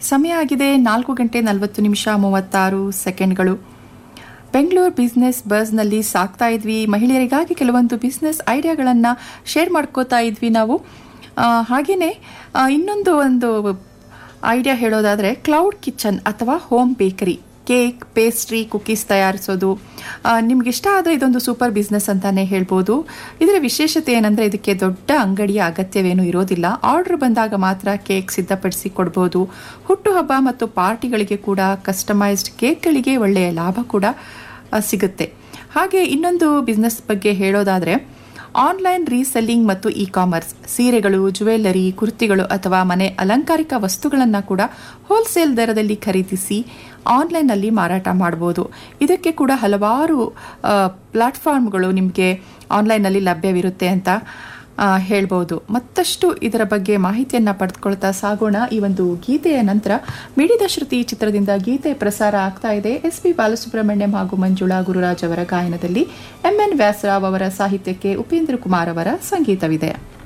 ಸಮಯ ಆಗಿದೆ ನಾಲ್ಕು ಗಂಟೆ ನಲವತ್ತು ನಿಮಿಷ ಮೂವತ್ತಾರು ಸೆಕೆಂಡ್ಗಳು ಬೆಂಗಳೂರು ಬಿಸ್ನೆಸ್ ಬಸ್ನಲ್ಲಿ ಸಾಕ್ತಾ ಇದ್ವಿ ಮಹಿಳೆಯರಿಗಾಗಿ ಕೆಲವೊಂದು ಬಿಸ್ನೆಸ್ ಐಡಿಯಾಗಳನ್ನು ಶೇರ್ ಮಾಡ್ಕೋತಾ ಇದ್ವಿ ನಾವು ಆ, ಹಾಗೇನೆ ಆ, ಇನ್ನೊಂದು ಒಂದು ಐಡಿಯಾ ಹೇಳೋದಾದರೆ ಕ್ಲೌಡ್ ಕಿಚನ್ ಅಥವಾ home bakery cake pastry cookies ತಯಾರಿಸೋದು ನಿಮ್ಗೆ ಇಷ್ಟ ಆದರೆ ಇದೊಂದು ಸೂಪರ್ ಬಿಸ್ನೆಸ್ ಅಂತಾನೆ ಹೇಳ್ಬೋದು ಇದರ ವಿಶೇಷತೆ ಏನಂದರೆ ಇದಕ್ಕೆ ದೊಡ್ಡ ಅಂಗಡಿಯ ಅಗತ್ಯವೇನೂ ಇರೋದಿಲ್ಲ ಆರ್ಡರ್ ಬಂದಾಗ ಮಾತ್ರ ಕೇಕ್ ಸಿದ್ಧಪಡಿಸಿ ಕೊಡ್ಬೋದು ಹುಟ್ಟುಹಬ್ಬ ಮತ್ತು ಪಾರ್ಟಿಗಳಿಗೆ ಕೂಡ ಕಸ್ಟಮೈಸ್ಡ್ ಕೇಕ್ಗಳಿಗೆ ಒಳ್ಳೆಯ ಲಾಭ ಕೂಡ ಆ, ಸಿಗುತ್ತೆ ಹಾಗೆ ಇನ್ನೊಂದು ಬಿಸ್ನೆಸ್ ಬಗ್ಗೆ ಹೇಳೋದಾದರೆ ಆನ್ಲೈನ್ ರೀಸೆಲ್ಲಿಂಗ್ ಮತ್ತು ಇ ಕಾಮರ್ಸ್ ಸೀರೆಗಳು ಜುವೆಲ್ಲರಿ ಕುರ್ತಿಗಳು ಅಥವಾ ಮನೆ ಅಲಂಕಾರಿಕ ವಸ್ತುಗಳನ್ನು ಕೂಡ ಹೋಲ್ಸೇಲ್ ದರದಲ್ಲಿ ಖರೀದಿಸಿ ಆನ್ಲೈನ್ನಲ್ಲಿ ಮಾರಾಟ ಮಾಡ್ಬೋದು ಇದಕ್ಕೆ ಕೂಡ ಹಲವಾರು ಆ, ಪ್ಲಾಟ್ಫಾರ್ಮ್ಗಳು ನಿಮಗೆ ಆನ್ಲೈನ್ನಲ್ಲಿ ಲಭ್ಯವಿರುತ್ತೆ ಅಂತ ಆ, ಹೇಳ್ಬೋದು ಮತ್ತಷ್ಟು ಇದರ ಬಗ್ಗೆ ಮಾಹಿತಿಯನ್ನು ಪಡೆದುಕೊಳ್ತಾ ಸಾಗೋಣ ಈ ಒಂದು ಗೀತೆಯ ನಂತರ ಮಿಡಿದ ಶ್ರುತಿ ಚಿತ್ರದಿಂದ ಗೀತೆ ಪ್ರಸಾರ ಆಗ್ತಾ ಇದೆ ಎಸ್ ಪಿ ಬಾಲಸುಬ್ರಹ್ಮಣ್ಯಂ ಹಾಗೂ ಮಂಜುಳಾ ಗುರುರಾಜ್ ಅವರ ಗಾಯನದಲ್ಲಿ ಎಂ ಎನ್ ವ್ಯಾಸರಾವ್ ಅವರ ಸಾಹಿತ್ಯಕ್ಕೆ ಉಪೇಂದ್ರ ಕುಮಾರ್ ಅವರ ಸಂಗೀತವಿದೆ